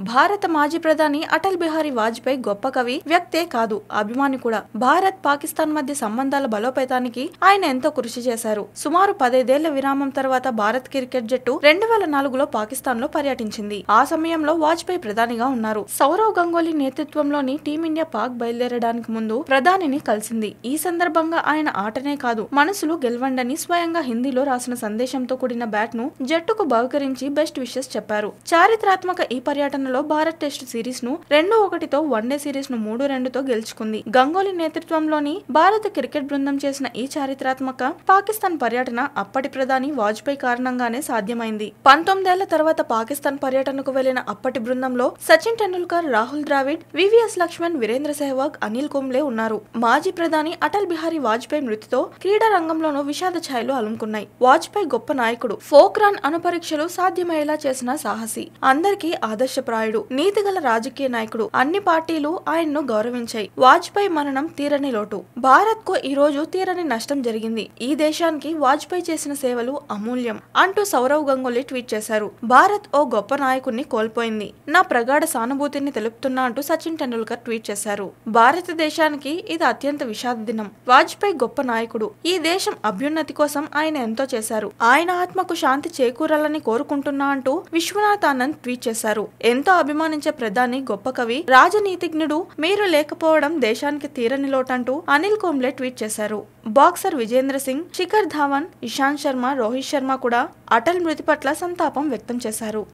భారత మాజీ ప్రధాని అటల్ బిహారీ వాజ్పేయి గొప్ప కవి వ్యక్తే కాదు అభిమాని కూడా భారత్ పాకిస్తాన్ మధ్య సంబంధాల బలోపేతానికి ఆయన ఎంతో కృషి చేశారు సుమారు పదైదేళ్ల విరామం తర్వాత భారత్ క్రికెట్ జట్టు రెండు వేల నాలుగులో పాకిస్తాన్ లో పర్యటించింది ఆ సమయంలో వాజ్పేయి ప్రధానిగా ఉన్నారు సౌరవ్ గంగోలీ నేతృత్వంలోని టీమిండియా పాక్ బయలుదేరడానికి ముందు ప్రధానిని కలిసింది ఈ సందర్భంగా ఆయన ఆటనే కాదు మనసులు గెలవండని స్వయంగా హిందీలో రాసిన సందేశంతో కూడిన బ్యాట్ ను జట్టుకు బహుకరించి బెస్ట్ విషెస్ చెప్పారు చారిత్రాత్మక ఈ పర్యటనలో భారత్ టెస్ట్ సిరీస్ ను రెండు ఒకటితో వన్డే సిరీస్ ను మూడు రెండుతో గెలుచుకుంది గంగోలీ నేతృత్వంలోని భారత క్రికెట్ బృందం చేసిన ఈ చారిత్రాత్మక పాకిస్తాన్ పర్యటన అప్పటి ప్రధాని వాజ్పేయి కారణంగానే సాధ్యమైంది పంతొమ్మిదేళ్ల తర్వాత పాకిస్తాన్ పర్యటనకు వెళ్లిన అప్పటి బృందంలో సచిన్ టెండూల్కర్ రాహుల్ ద్రావిడ్ వివిఎస్ లక్ష్మణ్ వీరేంద్ర సెహ్వాగ్ అనిల్ కుంబ్లే ఉన్నారు మాజీ ప్రధాని అటల్ బిహారీ వాజ్పేయి మృతితో క్రీడా రంగంలోనూ విషాద ఛాయలు అలుముకున్నాయి వాజ్పేయి గొప్ప నాయకుడు ఫోక్ రన్ అను పరీక్షలు సాధ్యమయ్యేలా చేసిన సాహసి అందరికీ ఆదర్శప్రాయుడు నీతిగల రాజకీయ నాయకుడు అన్ని పార్టీలు ఆయన్ను గౌరవించాయి వాజ్పేయి మరణం తీరని లోటు భారత్ కు ఈ రోజు తీరని నష్టం జరిగింది ఈ దేశానికి వాజ్పేయి చేసిన సేవలు అమూల్యం అంటూ సౌరవ్ గంగోలీ ట్వీట్ చేశారు భారత్ ఓ గొప్ప నాయకుడిని కోల్పోయింది నా ప్రగాఢ సానుభూతిని తెలుపుతున్నా అంటూ సచిన్ టెండూల్కర్ ట్వీట్ చేశారు భారతదేశానికి ఇది అత్యంత విషాద దినం వాజ్పేయి గొప్ప నాయకుడు ఈ దేశం అభ్యున్నతి కోసం ఆయన ఎంతో చేశారు ఆయన ఆత్మకు శాంతి చేకూరాలని కోరుకుంటున్నా అంటూ విశ్వనాథ్ ఆనంద్ ట్వీట్ చేశారు ఎంతో అభిమానించే ప్రధాని గొప్ప కవి రాజనీతిజ్ఞుడు మీరు లేకపోవడం దేశానికి తీరని లోటంటూ అనిల్ కుంబ్లే ట్వీట్ చేశారు బాక్సర్ విజేంద్ర సింగ్ శిఖర్ ధావన్ ఇషాంత్ శర్మ రోహిత్ శర్మ కూడా అటల్ మృతి పట్ల సంతాపం వ్యక్తం చేశారు